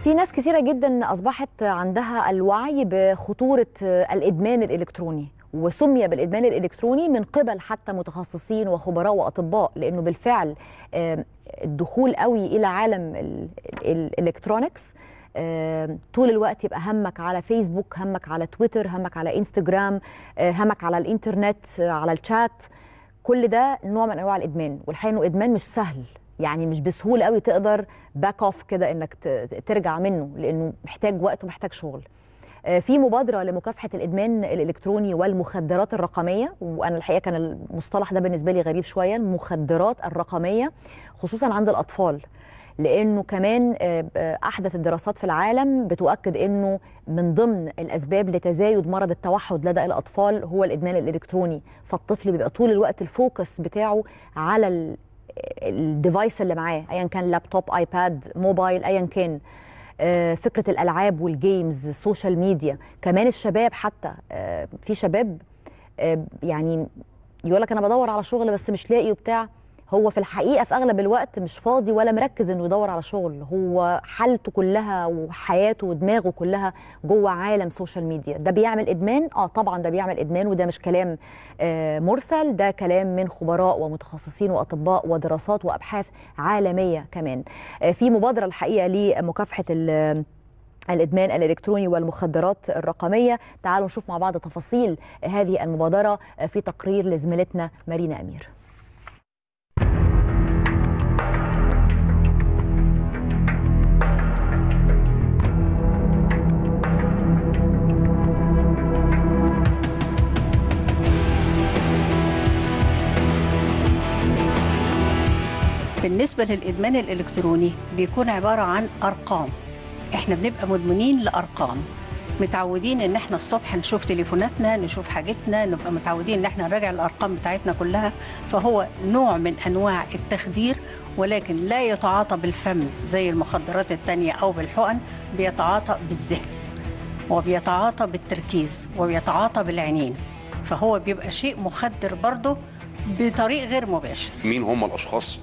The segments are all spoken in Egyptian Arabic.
في ناس كثيرة جدا أصبحت عندها الوعي بخطورة الإدمان الإلكتروني وسمي بالإدمان الإلكتروني من قبل حتى متخصصين وخبراء وأطباء لأنه بالفعل آم، الدخول قوي إلى عالم ال- ال- الإلكترونيكس آم، طول الوقت يبقى همك على فيسبوك همك على تويتر همك على انستجرام آه، همك على الإنترنت آه، على الشات كل ده نوع من انواع الادمان والحقيقه انه ادمان مش سهل يعني مش بسهوله قوي تقدر باك اوف كده انك ت- ترجع منه لانه محتاج وقت ومحتاج شغل آه، في مبادره لمكافحه الادمان الالكتروني والمخدرات الرقميه وانا الحقيقه كان المصطلح ده بالنسبه لي غريب شويه المخدرات الرقميه خصوصا عند الاطفال لانه كمان آه، آه، احدث الدراسات في العالم بتؤكد انه من ضمن الاسباب لتزايد مرض التوحد لدى الاطفال هو الادمان الالكتروني فالطفل بيبقى طول الوقت الفوكس بتاعه على ال- الديفايس اللي معاه ايا كان لابتوب ايباد موبايل ايا كان آه، فكره الالعاب والجيمز السوشيال ميديا كمان الشباب حتى آه، في شباب آه، يعني يقول لك انا بدور على شغل بس مش لاقي وبتاع هو في الحقيقه في اغلب الوقت مش فاضي ولا مركز انه يدور على شغل هو حالته كلها وحياته ودماغه كلها جوه عالم سوشيال ميديا ده بيعمل ادمان اه طبعا ده بيعمل ادمان وده مش كلام آه مرسل ده كلام من خبراء ومتخصصين واطباء ودراسات وابحاث عالميه كمان آه في مبادره الحقيقه لمكافحه ال- الادمان الالكتروني والمخدرات الرقميه تعالوا نشوف مع بعض تفاصيل هذه المبادره في تقرير لزميلتنا مارينا امير بالنسبة للإدمان الإلكتروني بيكون عبارة عن أرقام إحنا بنبقى مدمنين لأرقام متعودين ان احنا الصبح نشوف تليفوناتنا نشوف حاجتنا نبقى متعودين ان احنا نراجع الارقام بتاعتنا كلها فهو نوع من انواع التخدير ولكن لا يتعاطى بالفم زي المخدرات التانية او بالحقن بيتعاطى بالذهن وبيتعاطى بالتركيز وبيتعاطى بالعينين فهو بيبقى شيء مخدر برضه بطريق غير مباشر مين هم الاشخاص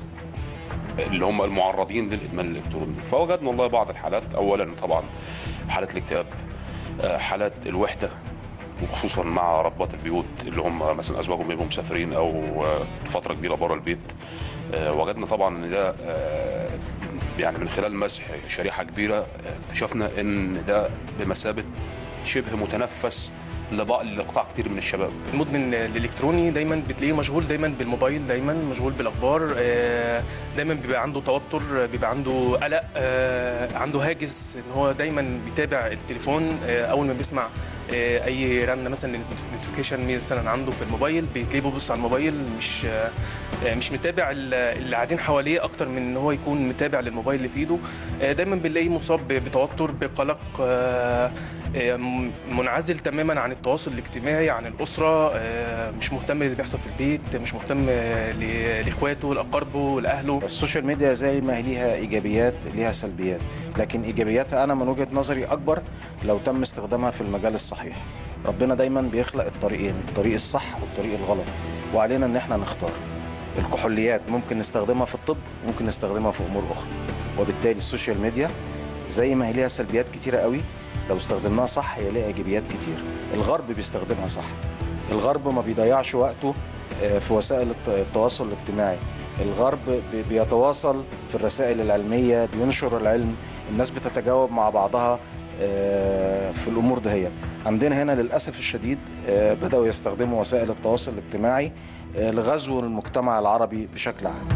اللي هم المعرضين للادمان الالكتروني فوجدنا والله بعض الحالات اولا طبعا حالات الاكتئاب آه، حالات الوحده وخصوصا مع ربات البيوت اللي هم مثلا ازواجهم بيبقوا مسافرين او آه، فتره كبيره بره البيت آه، وجدنا طبعا ان ده آه، يعني من خلال مسح شريحه كبيره آه، اكتشفنا ان ده بمثابه شبه متنفس لبعض لقطاع كتير من الشباب المدمن الالكتروني دايما بتلاقيه مشغول دايما بالموبايل دايما مشغول بالاخبار آه، دايما بيبقى عنده توتر بيبقى عنده قلق آه، عنده هاجس ان هو دايما بيتابع التليفون آه، اول ما بيسمع آه، اي رنه مثلا نوتيفيكيشن مثلا عنده في الموبايل بتلاقيه بيبص على الموبايل مش آه، آه، مش متابع ال- اللي قاعدين حواليه اكتر من ان هو يكون متابع للموبايل اللي في ايده آه، دايما بنلاقيه مصاب بتوتر بقلق آه، آه، م- منعزل تماما عن التواصل الاجتماعي عن الاسره آه، مش مهتم باللي بيحصل في البيت مش مهتم آه، ل- لاخواته لاقاربه لاهله السوشيال ميديا زي ما هي ليها ايجابيات ليها سلبيات لكن ايجابياتها انا من وجهه نظري اكبر لو تم استخدامها في المجال الصحيح ربنا دايما بيخلق الطريقين الطريق الصح والطريق الغلط وعلينا ان احنا نختار الكحوليات ممكن نستخدمها في الطب ممكن نستخدمها في امور اخرى وبالتالي السوشيال ميديا زي ما هي ليها سلبيات كتيره قوي لو استخدمناها صح هي ليها ايجابيات كتير الغرب بيستخدمها صح الغرب ما بيضيعش وقته آه، في وسائل الت- التواصل الاجتماعي الغرب بي- بيتواصل في الرسائل العلمية بينشر العلم الناس بتتجاوب مع بعضها آه، في الأمور دهيت عندنا هنا للأسف الشديد آه، بدأوا يستخدموا وسائل التواصل الاجتماعي آه، لغزو المجتمع العربي بشكل عام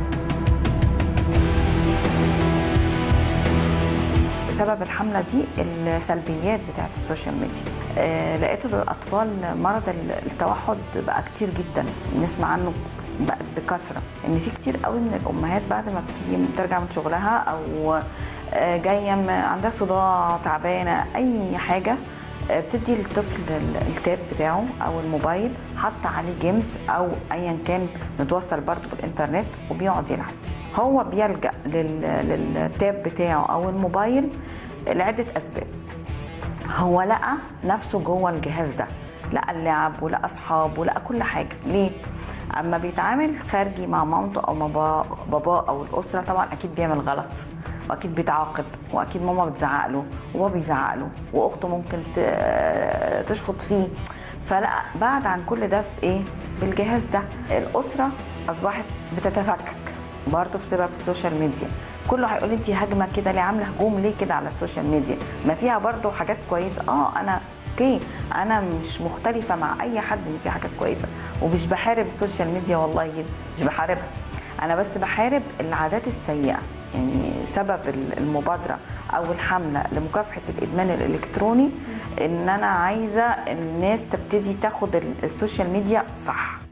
بسبب الحملة دي السلبيات بتاعت السوشيال ميديا آه، لقيت الأطفال مرض التوحد بقى كتير جدا نسمع عنه بقى بكثرة إن في كتير قوي من الأمهات بعد ما بتيجي ترجع من شغلها أو آه، جاية م- عندها صداع تعبانة أي حاجة آه، بتدي للطفل ال- التاب بتاعه أو الموبايل حط عليه جيمز أو أيا كان متوصل برضه بالإنترنت وبيقعد يلعب هو بيلجأ لل- للتاب بتاعه أو الموبايل لعدة أسباب هو لقى نفسه جوه الجهاز ده لقى اللعب ولقى اصحابه ولقى كل حاجه ليه اما بيتعامل خارجي مع مامته او مع با- باباه او الاسره طبعا اكيد بيعمل غلط واكيد بيتعاقب واكيد ماما بتزعق له وبابا بيزعق له واخته ممكن ت- تشخط فيه فلا بعد عن كل ده في ايه بالجهاز ده الاسره اصبحت بتتفكك برضه بسبب السوشيال ميديا كله هيقول انت هجمه كده ليه عامله هجوم ليه كده على السوشيال ميديا ما فيها برضه حاجات كويسه اه انا اوكي انا مش مختلفه مع اي حد ان في حاجات كويسه ومش بحارب السوشيال ميديا والله جدا مش بحاربها انا بس بحارب العادات السيئه يعني سبب المبادره او الحمله لمكافحه الادمان الالكتروني ان انا عايزه الناس تبتدي تاخد السوشيال ميديا صح